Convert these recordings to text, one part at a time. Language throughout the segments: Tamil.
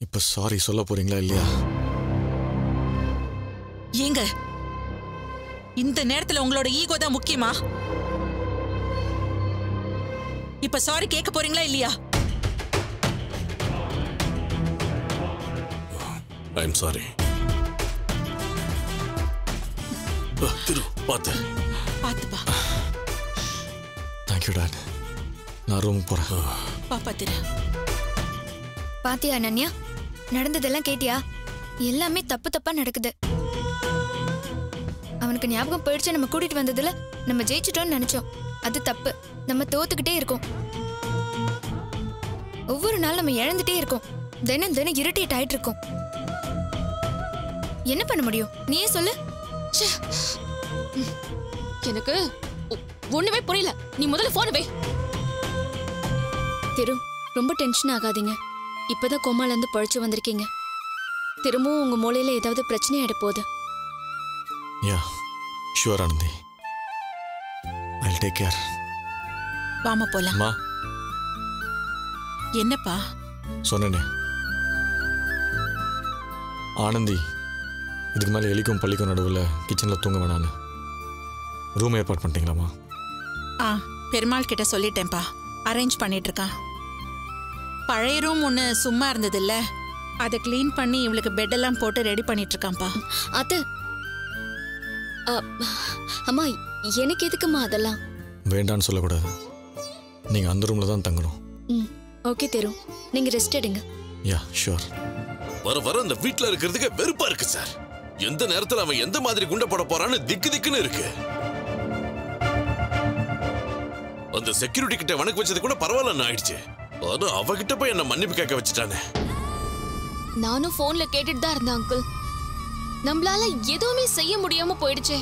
இப்ப சாரி சொல்ல போறீங்களா இல்லையா ஏங்க இந்த நேரத்துல உங்களோட ஈகோ தான் முக்கியமா இப்ப சாரி கேட்க போறீங்களா இல்லையா ஐ எம் சாரி திரு பார்த்து பாத்துப்பா தேங்க்யூ டாட் நான் ரூமுக்கு போறேன் பாப்பா திரு பாத்தியா அனன்யா நடந்ததெல்லாம் கேட்டியா எல்லாமே தப்பு தப்பா நடக்குது அவனுக்கு ஞாபகம் போயிடுச்சு நம்ம கூட்டிட்டு வந்ததுல நம்ம ஜெயிச்சிட்டோம்னு நினைச்சோம் அது தப்பு நம்ம தோத்துக்கிட்டே இருக்கோம் ஒவ்வொரு நாள் நம்ம இழந்துட்டே இருக்கோம் தினம் தினம் இரிட்டேட் ஆயிட்டு இருக்கோம் என்ன பண்ண முடியும் நீயே சொல்லு எனக்கு ஒ- ஒண்ணுமே புரியல நீ முதல்ல போன வை திரு ரொம்ப டென்ஷன் ஆகாதீங்க இப்பதான் கோமால இருந்து பழிச்சு வந்திருக்கீங்க திரும்பவும் உங்க மூளையில ஏதாவது பிரச்சனை ஆயிட போகுது yeah sure Anandhi I take care வாமா போலாம் அம்மா என்னப்பா சொன்னேனே ஆனந்தி இதுக்கு மேலே எலிக்கும் பள்ளிக்கும் நடுவில் கிச்சனில் தூங்க வேணான்னு ரூம் ஏற்பாடு பண்ணிட்டீங்களாம்மா ஆ பெருமாள் கிட்ட சொல்லிட்டேன்ப்பா அரேஞ்ச் பண்ணிட்டு இருக்கான் பழைய ரூம் ஒன்று சும்மா இருந்தது அதை க்ளீன் பண்ணி இவளுக்கு பெட்டெல்லாம் போட்டு ரெடி பண்ணிட்டு இருக்கான்ப்பா அத்த அ, அம்மா எனக்கு எதுக்குமா அதெல்லாம் வேண்டான்னு சொல்லக்கூடாது நீங்கள் அந்த ரூமில் தான் தங்கணும் ம் ஓகே திரு நீங்க ரெஸ்ட் எடுங்க யா ஷுவர் வர வர அந்த வீட்ல இருக்கிறதுக்கு வெறுப்பா இருக்கு சார் எந்த நேரத்துல அவன் எந்த மாதிரி குண்டை போட போறான்னு திக்கு திக்குன்னு இருக்கு அந்த செக்யூரிட்டி கிட்ட வணக்கு வச்சது கூட பரவாயில்லன்னு ஆயிடுச்சு ஆனா அவகிட்ட போய் என்ன மன்னிப்பு கேட்க வச்சுட்டானே நானும் போன்ல கேட்டுட்டு தான் இருந்தேன் அங்கிள் நம்மளால எதுவுமே செய்ய முடியாம போயிடுச்சே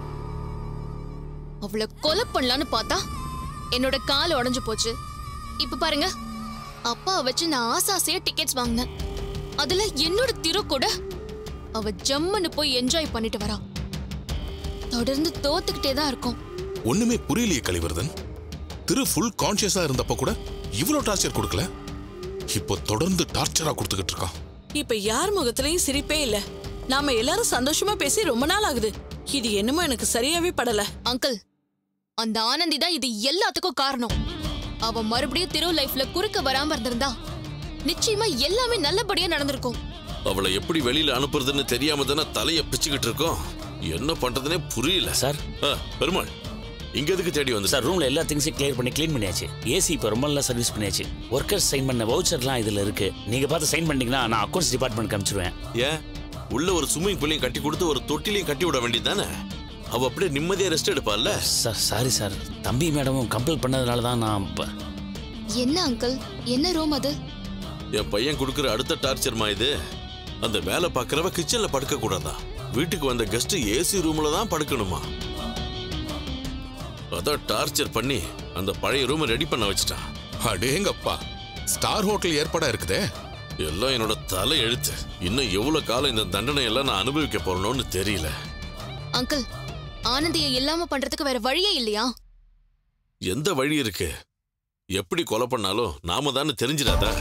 அவளை கொலை பண்ணலான்னு பார்த்தா என்னோட கால் உடைஞ்சு போச்சு இப்ப பாருங்க அப்பா வச்சு நான் ஆசாசையா டிக்கெட்ஸ் வாங்கினேன் அதுல என்னோட திரு கூட அவ ஜம்முன்னு போய் என்ஜாய் பண்ணிட்டு வரா தொடர்ந்து தோத்துக்கிட்டே தான் இருக்கும் ஒண்ணுமே புரியலையே கலிவர்தன் திரு ஃபுல் கான்சியஸா இருந்தப்ப கூட இவ்வளவு டார்ச்சர் கொடுக்கல இப்போ தொடர்ந்து டார்ச்சரா கொடுத்துக்கிட்டு இருக்கான் இப்ப யார் முகத்திலயும் சிரிப்பே இல்ல நாம எல்லாரும் சந்தோஷமா பேசி ரொம்ப நாள் ஆகுது இது என்னமோ எனக்கு சரியாவே படல அங்கிள் அந்த ஆனந்தி தான் இது எல்லாத்துக்கும் காரணம் அவ மறுபடியும் திரு லைஃப்ல குறுக்க வராம இருந்திருந்தா நிச்சயமா எல்லாமே நல்லபடியா நடந்திருக்கும் அவளை எப்படி வெளியில அனுப்புறதுன்னு தெரியாம தானே தலைய பிச்சுக்கிட்டு இருக்கோம் என்ன பண்றதுனே புரியல சார் ஆ, பெருமாள் இங்க எதுக்கு தேடி வந்து சார் ரூம்ல எல்லா திங்ஸையும் கிளியர் பண்ணி க்ளீன் பண்ணியாச்சு ஏசி இப்போ ரொம்ப நல்லா சர்வீஸ் பண்ணியாச்சு ஒர்க்கர்ஸ் சைன் பண்ண வவுச்சர்லாம் இதுல இருக்கு நீங்க பார்த்து சைன் பண்ணிட்டீங்கன்னா நான் அக்கௌண்ட்ஸ் டிபார்ட்மெண்ட் அனுப்பிச்சிருவேன் ஏன் உள்ள ஒரு ஸ்விம்மிங் பூலையும் கட்டி கொடுத்து ஒரு தொட்டிலையும் கட்டி விட வேண்டியதானே அவ அப்படியே நிம்மதியா ரெஸ்ட் எடுப்பாள்ல சார் சாரி சார் தம்பி மேடமும் கம்பல் பண்ணதுனால தான் நான் ப- என்ன அங்கிள் என்ன ரூம் அது என் பையன் கொடுக்குற அடுத்த டார்ச்சர்மா இது அந்த வேலை பார்க்கறவ கிச்சன்ல படுக்க கூடாதா வீட்டுக்கு வந்த கெஸ்ட் ஏசி ரூம்ல தான் படுக்கணுமா அதான் டார்ச்சர் பண்ணி அந்த பழைய ரூமை ரெடி பண்ண வச்சுட்டான் அடேங்கப்பா ஸ்டார் ஹோட்டல் ஏற்பாடா இருக்குதே எல்லாம் என்னோட தலை எழுத்து இன்னும் எவ்வளவு காலம் இந்த தண்டனை எல்லாம் நான் அனுபவிக்க போறணும்னு தெரியல அங்கிள் ஆனந்தியை இல்லாம பண்றதுக்கு வேற வழியே இல்லையா எந்த வழி இருக்கு எப்படி கொலை பண்ணாலும் நாம தானே தெரிஞ்சிடாதா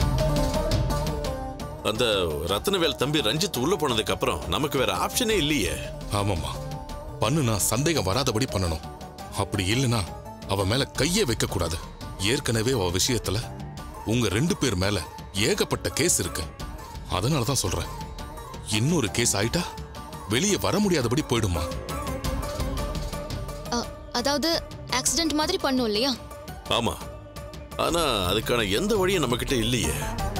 அந்த ரத்னவேல் தம்பி ரஞ்சித் உள்ள போனதுக்கு அப்புறம் நமக்கு வேற ஆப்ஷனே இல்லையே ஆமாம்மா பண்ணுனா சந்தேகம் வராதபடி பண்ணணும் அப்படி இல்லைன்னா அவ மேல கையே வைக்க கூடாது ஏற்கனவே அவ விஷயத்துல உங்க ரெண்டு பேர் மேல ஏகப்பட்ட கேஸ் இருக்கு அதனால தான் சொல்றேன் இன்னொரு கேஸ் ஆயிட்டா வெளியே வர முடியாதபடி போயிடுமா அ, அதாவது ஆக்சிடென்ட் மாதிரி பண்ணும் இல்லையா ஆமா ஆனா அதுக்கான எந்த வழியும் நம்ம கிட்ட இல்லையே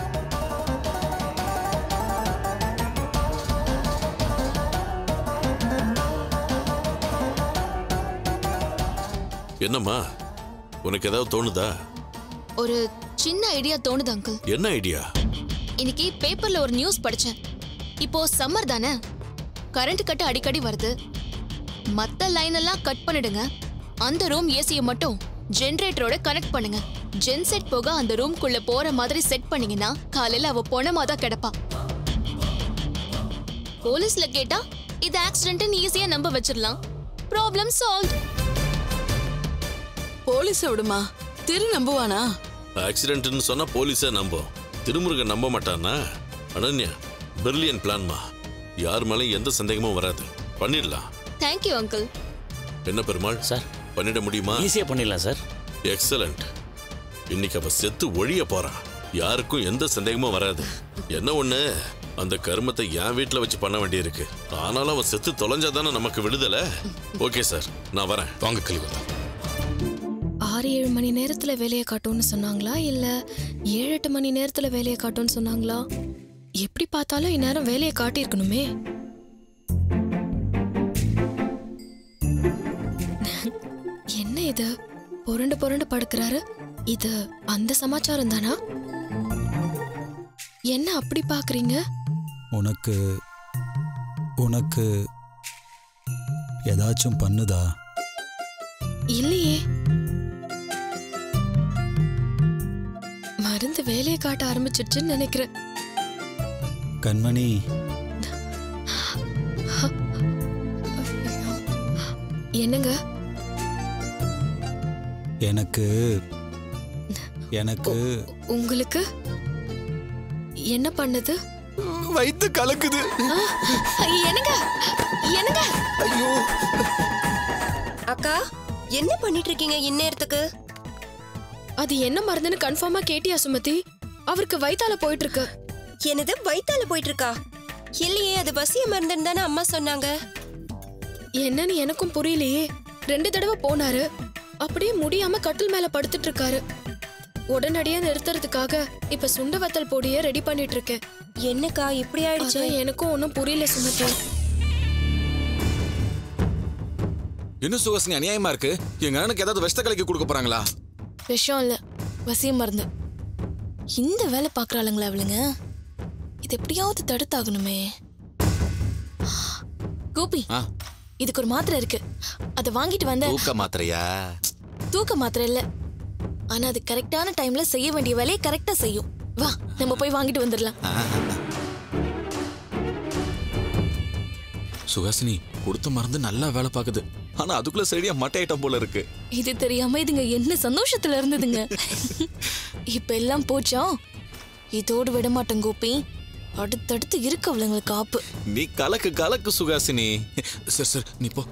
என்னம்மா உனக்கு ஏதாவது தோணுதா ஒரு சின்ன ஐடியா தோணுது அங்கிள் என்ன ஐடியா இன்னைக்கு பேப்பர்ல ஒரு நியூஸ் படிச்சேன் இப்போ சம்மர் தானே கரண்ட் கட்டு அடிக்கடி வருது மத்த லைன் எல்லாம் கட் பண்ணிடுங்க அந்த ரூம் ஏசியை மட்டும் ஜெனரேட்டரோட கனெக்ட் பண்ணுங்க ஜென்செட் போக அந்த ரூம்குள்ள போற மாதிரி செட் பண்ணீங்கன்னா காலையில அவ பொணமா தான் கிடப்பா போலீஸ்ல கேட்டா இது ஆக்சிடென்ட்னு ஈஸியா நம்ப வச்சிடலாம் ப்ராப்ளம் சால்வ் போலீஸ விடுமா திரு நம்புவானா ஆக்சிடென்ட்னு சொன்னா போலீஸே நம்பும் திருமுருகன் நம்ப மாட்டானா அனன்யா பிரில்லியன் பிளான்மா யார் மேலேயும் எந்த சந்தேகமும் வராது பண்ணிடலாம் தேங்க்யூ அங்கிள் என்ன பெருமாள் சார் பண்ணிட முடியுமா ஈஸியாக பண்ணிடலாம் சார் எக்ஸலண்ட் இன்னைக்கு அவ செத்து ஒழிய போறா யாருக்கும் எந்த சந்தேகமும் வராது என்ன ஒண்ணு அந்த கருமத்தை என் வீட்ல வச்சு பண்ண வேண்டியிருக்கு ஆனாலும் அவன் செத்து தொலைஞ்சாதானே நமக்கு விடுதலை ஓகே சார் நான் வரேன் வாங்க கலிவந்தா ஆறு ஏழு மணி நேரத்துல வேலையை காட்டும்னு சொன்னாங்களா இல்ல ஏழு எட்டு மணி நேரத்துல வேலையை காட்டும்னு சொன்னாங்களா எப்படி பார்த்தாலும் இந்நேரம் வேலையை காட்டியிருக்கணுமே என்ன இது புரண்டு புரண்டு படுக்கிறாரு இது அந்த சமாச்சாரம் தானா என்ன அப்படி பாக்குறீங்க உனக்கு உனக்கு ஏதாச்சும் பண்ணுதா இல்லையே மருந்து வேலையை காட்ட ஆரம்பிச்சிடுச்சுன்னு நினைக்கிறேன் கண்மணி என்னங்க எனக்கு எனக்கு உங்களுக்கு என்ன பண்ணுது வயித்து கலக்குது என்னங்க என்னங்க ஐயோ அக்கா என்ன பண்ணிட்டு இருக்கீங்க இந்நேரத்துக்கு அது என்ன மருந்துன்னு கன்ஃபார்மா கேட்டியா சுமதி அவருக்கு வயித்தால போயிட்டு இருக்கு என்னது வயித்தால போயிட்டு இருக்கா இல்லையே அது வசிய மருந்துன்னு தானே அம்மா சொன்னாங்க என்னன்னு எனக்கும் புரியலையே ரெண்டு தடவை போனாரு அப்படியே முடியாம கட்டில் மேல படுத்துட்டு இருக்காரு உடனடியா நிறுத்துறதுக்காக இப்ப சுண்ட வத்தல் பொடிய ரெடி பண்ணிட்டு இருக்கேன் என்னக்கா இப்படி ஆயிடுச்சு அதான் எனக்கும் ஒன்றும் புரியல சுமதி என்ன சுகாசினி அநியாயமா இருக்கு எங்க அண்ணனுக்கு ஏதாவது விஷத்த கலைக்கு கொடுக்க போறாங்களா விஷம் இல்ல வசிய மருந்து இந்த வேலை பாக்குறாளுங்களா அவளுங்க இது எப்படியாவது தடுத்தாகணுமே கோபி ஆ. இதுக்கு ஒரு மாத்திரை இருக்கு அதை வாங்கிட்டு வந்த தூக்க மாத்திரையா தூக்க மாத்திரை இல்ல ஆனா அது கரெக்டான டைம்ல செய்ய வேண்டிய வேலையை கரெக்டா செய்யும் வா நம்ம போய் வாங்கிட்டு வந்துடலாம் சுகாசினி கொடுத்த மருந்து நல்லா வேலை பார்க்குது ஆனா அதுக்குள்ள சரியா மட்டை ஐட்டம் போல இருக்கு இது தெரியாம இதுங்க என்ன சந்தோஷத்துல இருந்ததுங்க இப்ப எல்லாம் போச்சா இதோடு விட மாட்டேன் கோபி அடுத்தடுத்து இருக்கு அவளுங்களுக்கு ஆப்பு நீ கலக்கு கலக்கு சுகாசினி சரி சரி நீ போ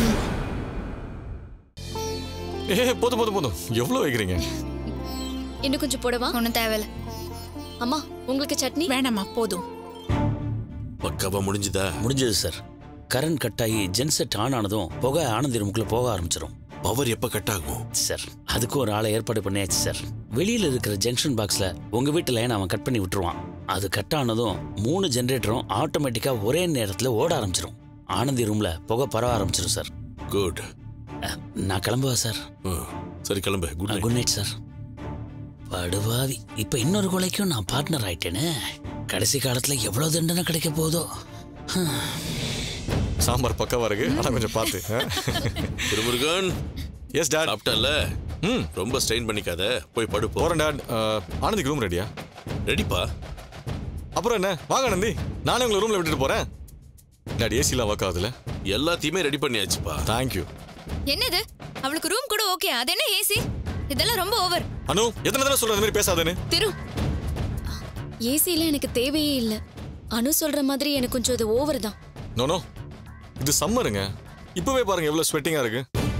ஏ போதும் போதும் போதும் எவ்வளோ வைக்கிறீங்க இன்னும் கொஞ்சம் போடவா ஒன்றும் தேவையில்ல அம்மா உங்களுக்கு சட்னி வேணாம்மா போதும் பக்காவா முடிஞ்சுதா முடிஞ்சது சார் கரண்ட் கட் ஆகி ஜென்செட் ஆன் ஆனதும் புகை ஆனந்தி ரூமுக்குள்ள போக ஆரம்பிச்சிடும் பவர் எப்ப கட் ஆகும் சார் அதுக்கு ஒரு ஆளை ஏற்பாடு பண்ணியாச்சு சார் வெளியில இருக்கிற ஜங்ஷன் பாக்ஸ்ல உங்க வீட்டு லைன் அவன் கட் பண்ணி விட்டுருவான் அது கட் ஆனதும் மூணு ஜென்ரேட்டரும் ஆட்டோமேட்டிக்கா ஒரே நேரத்துல ஓட ஆரம்பிச்சிடும் ஆனந்தி ரூம்ல புகை பரவ ஆரம்பிச்சிடும் சார் குட் நான் கிளம்புவா சார் சரி கிளம்பு குட் குட் நைட் சார் படுவாவி இப்ப இன்னொரு கொலைக்கும் நான் பார்ட்னர் ஆயிட்டேனே கடைசி காலத்துல எவ்வளவு தண்டனை கிடைக்க போதோ ஹம். சாம்பார் பக்காவா இருக்கு ஆனா கொஞ்சம் பார்த்து திருமுருகன் எஸ் டாட் சாப்பிட்டல ம் ரொம்ப ஸ்ட்ரெயின் பண்ணிக்காத போய் படு போ போறேன் டாட் ஆனந்திக்கு ரூம் ரெடியா ரெடிப்பா அப்புறம் என்ன வாங்க ஆனந்தி நானே உங்களை ரூம்ல விட்டுட்டு போறேன் டாட் ஏசிலாம் ஒர்க் ஆகுதுல எல்லாத்தையுமே ரெடி பண்ணியாச்சுப்பா தேங்க்யூ என்னது அவளுக்கு ரூம் கூட ஓகே அது என்ன ஏசி இதெல்லாம் ரொம்ப ஓவர் அனு எத்தனை தடவை சொல்ற அந்த மாதிரி பேசாதேன்னு திரு ஏசில எனக்கு தேவையே இல்ல அனு சொல்ற மாதிரி எனக்கு கொஞ்சம் அது ஓவர் தான் நோ நோ இது சம்மருங்க இப்பவே பாருங்க எவ்வளவு ஸ்வெட்டிங்கா இருக்கு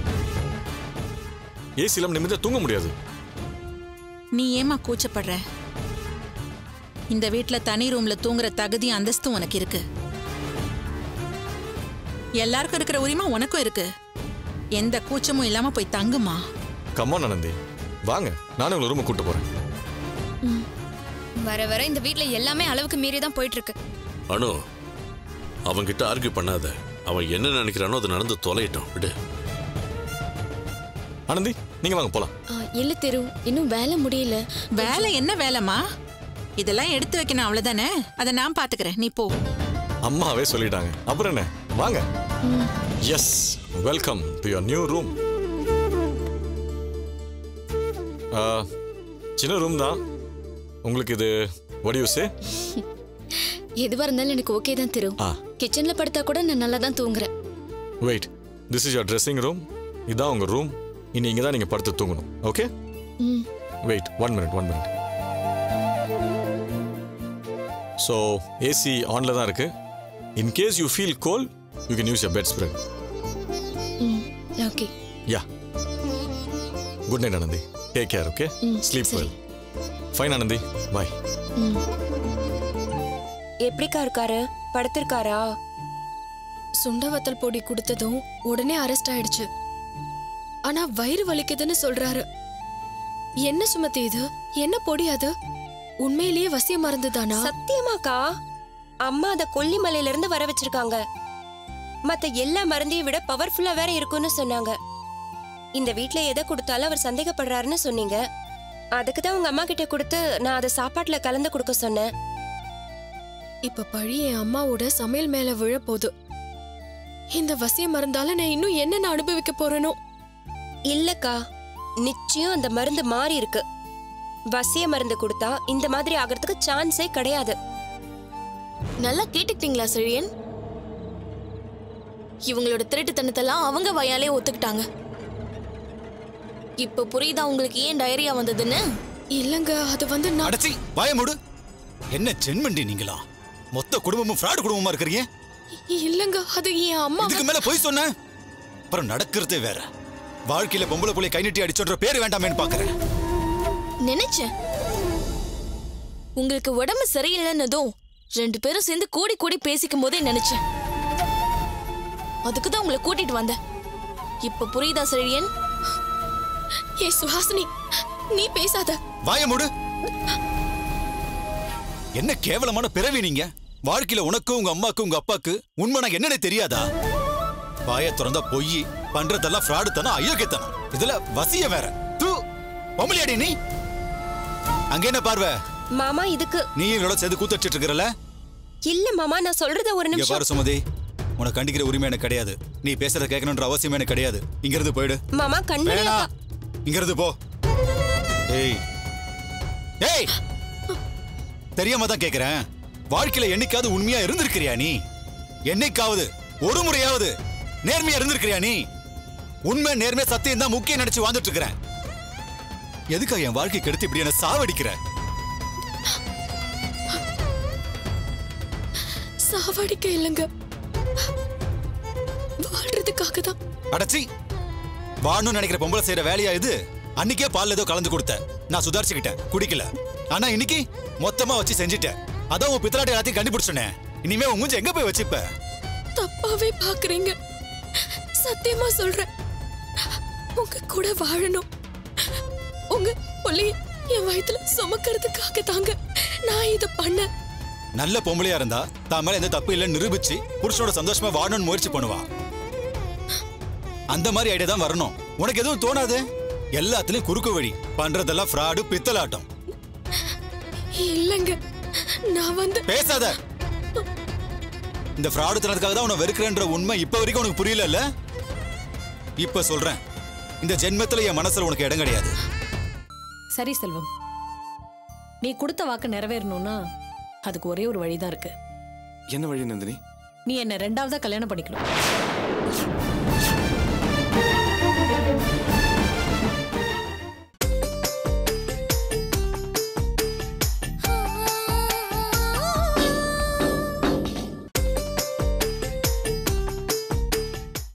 ஏசி இல்லாம நிம்மதியா தூங்க முடியாது நீ ஏமா கூச்சப்படுற இந்த வீட்ல தனி ரூம்ல தூங்குற தகுதி அந்தஸ்தும் உனக்கு இருக்கு எல்லாருக்கும் இருக்கிற உரிமை உனக்கும் இருக்கு எந்த கூச்சமும் இல்லாம போய் தங்குமா கம்மான் ஆனந்தி வாங்க நானே உங்களை ரூமுக்கு கூட்டு போறேன் வர வர இந்த வீட்ல எல்லாமே அளவுக்கு மீறி தான் போயிட்டு இருக்கு அனு அவன்கிட்ட ஆர்கியூ பண்ணாத அவன் என்ன நினைக்கிறானோ அது நடந்து தொலையட்டும் விடு ஆனந்தி நீங்க வாங்க போலாம் ஆ, இல்ல திரு இன்னும் வேலை முடியல வேலை என்ன வேலைமா இதெல்லாம் எடுத்து வைக்கணும் அவ்வளவுதானே அதை நான் பாத்துக்கிறேன் நீ போ அம்மாவே சொல்லிட்டாங்க அப்புறம் என்ன வாங்க yes welcome to your new room சின்ன ரூம் தான் உங்களுக்கு இது what do you say எதுவா இருந்தாலும் எனக்கு ஓகே தான் திரு ஆ கிச்சன்ல படுத்தா கூட நான் நல்லா தான் தூங்குறேன் wait this is your dressing room இதான் உங்க ரூம் இனி இங்கே தான் நீங்கள் படுத்து தூங்கணும் okay hmm wait one minute one minute so AC ஆனில் தான் இருக்கு in case you feel cold you can use your bedspread okay yeah good night Anandhi take care okay hmm, sleep சரி. வெல் ஃபைன் ஆனந்தி பாய் எப்படிக்கா இருக்காரு படுத்திருக்காரா சுண்டவத்தல் பொடி கொடுத்ததும் உடனே அரெஸ்ட் ஆயிடுச்சு ஆனா வயிறு வலிக்குதுன்னு சொல்றாரு என்ன சுமதி இது என்ன பொடி அது உண்மையிலேயே வசிய மருந்துதானா சத்தியமாக்கா அம்மா அத கொல்லிமலையில இருந்து வர வச்சிருக்காங்க மத்த எல்லா மருந்தையும் விட பவர்ஃபுல்லா வேற இருக்கும்னு சொன்னாங்க இந்த வீட்ல எதை கொடுத்தாலும் அவர் சந்தேகப்படுறாருன்னு சொன்னீங்க அதுக்கு தான் உங்க அம்மா கிட்ட கொடுத்து நான் அதை சாப்பாட்டுல கலந்து கொடுக்க சொன்னேன் இப்ப பழி என் அம்மாவோட சமையல் மேல விழ போகுது இந்த வசிய மருந்தால நான் இன்னும் என்னென்ன அனுபவிக்க போறேனோ இல்லக்கா நிச்சயம் அந்த மருந்து மாறி இருக்கு வசிய மருந்து கொடுத்தா இந்த மாதிரி ஆகிறதுக்கு சான்ஸே கிடையாது நல்லா கேட்டுக்கிட்டீங்களா செழியன் இவங்களோட திருட்டுத்தனத்தெல்லாம் அவங்க வாயாலே ஒத்துக்கிட்டாங்க இப்ப புரியுதா உங்களுக்கு ஏன் டயரியா வந்ததுன்னு இல்லங்க அது வந்து நான் அடச்சி வாய மூடு என்ன ஜென்மண்டி நீங்களா மொத்த குடும்பமும் ஃப்ராட் குடும்பமா இருக்கிறீங்க இல்லங்க அது என் அம்மா இதுக்கு மேல போய் சொன்ன அப்புறம் நடக்கிறதே வேற வாழ்க்கையில பொம்பளை புள்ளைய கை நீட்டி அடிச்சோன்ற பேர் வேண்டாமேன்னு பாக்குறேன் நினைச்சேன் உங்களுக்கு உடம்பு சரியில்லைன்னதும் ரெண்டு பேரும் சேர்ந்து கூடி கூடி பேசிக்கும் போதே நினைச்சேன் அதுக்கு தான் உங்களை கூட்டிட்டு வந்தேன் இப்ப புரியுதா செழியன் ஏ சுஹாசினி நீ பேசாத வாய மூடு என்ன கேவலமான பிறவி நீங்க வாழ்க்கையில உனக்கு உங்க அம்மாக்கு உங்க அப்பாக்கு உண்மை என்னன்னு தெரியாதா வாய திறந்தா பொய் பண்றதெல்லாம் ஃப்ராடு தனம் அயோக்கியத்தனம் இதுல வசிய வேற தூ பொம்பளையாடி நீ அங்க என்ன பார்வை மாமா இதுக்கு நீ என்னோட சேர்ந்து கூத்தடிச்சிட்டு இருக்கிறல இல்ல மாமா நான் சொல்றத ஒரு இங்க நிமிஷம் பாரு சுமதி உனக்கு கண்டிக்கிற உரிமை எனக்கு கிடையாது நீ பேசுறத கேட்கணுன்ற அவசியம் எனக்கு கிடையாது இங்க இருந்து போயிடு மாமா கண்மணி வேணா அக்கா இங்க இருந்து போ ஏய் ஏய் தெரியாம தான் கேக்குறேன் வாழ்க்கையில என்னைக்காவது உண்மையா இருந்திருக்கிறியா நீ என்னைக்காவது ஒரு முறையாவது நேர்மையா இருந்திருக்கிறியா நீ உண்மை நேர்மை சத்தியம் தான் முக்கியம் நினைச்சு வாழ்ந்துட்டு இருக்கிறேன் எதுக்கா என் வாழ்க்கை கெடுத்து இப்படி என்ன சாவடிக்கிற சாவடிக்க இல்லைங்க வாழ்றதுக்காக தான் அடச்சி வாழணும்னு நினைக்கிற பொம்பளை செய்யற வேலையா இது அன்னைக்கே பால் ஏதோ கலந்து கொடுத்த நான் சுதாரிச்சுக்கிட்டேன் குடிக்கல ஆனா இன்னைக்கு மொத்தமா வச்சு செஞ்சுட்டேன் அதான் உன் பித்தலாட்டி எல்லாத்தையும் கண்டுபிடிச்சனே இனிமே உன் மூஞ்சி எங்க போய் வச்சுப்ப தப்பாவே பாக்குறீங்க சத்தியமா சொல்றேன் உங்க கூட வாழணும் உங்க ஒல்லி என் வயித்துல சுமக்கிறதுக்காக தாங்க நான் இத பண்ணேன் நல்ல பொம்பளையா இருந்தா தான் மேல எந்த தப்பு இல்லைன்னு நிரூபிச்சு புருஷனோட சந்தோஷமா வாழணும்னு முயற்சி பண்ணுவா அந்த மாதிரி ஐடியா தான் வரணும் உனக்கு எதுவும் தோணாது எல்லாத்துலயும் குறுக்கு வழி பண்றதெல்லாம் ஃப்ராடு பித்தலாட்டம் இல்லைங்க நான் வந்து பேசாத இந்த ஃப்ராடு தனத்துக்காக தான் உன்னை வெறுக்கிறேன்ற உண்மை இப்ப வரைக்கும் உனக்கு புரியல இப்ப சொல்றேன் இந்த ஜென்மத்துல என் மனசுல உனக்கு இடம் கிடையாது சரி செல்வம் நீ கொடுத்த வாக்கு நிறைவேறணும்னா அதுக்கு ஒரே ஒரு வழிதான் இருக்கு என்ன வழி நந்தினி நீ என்ன ரெண்டாவதா கல்யாணம் பண்ணிக்கணும்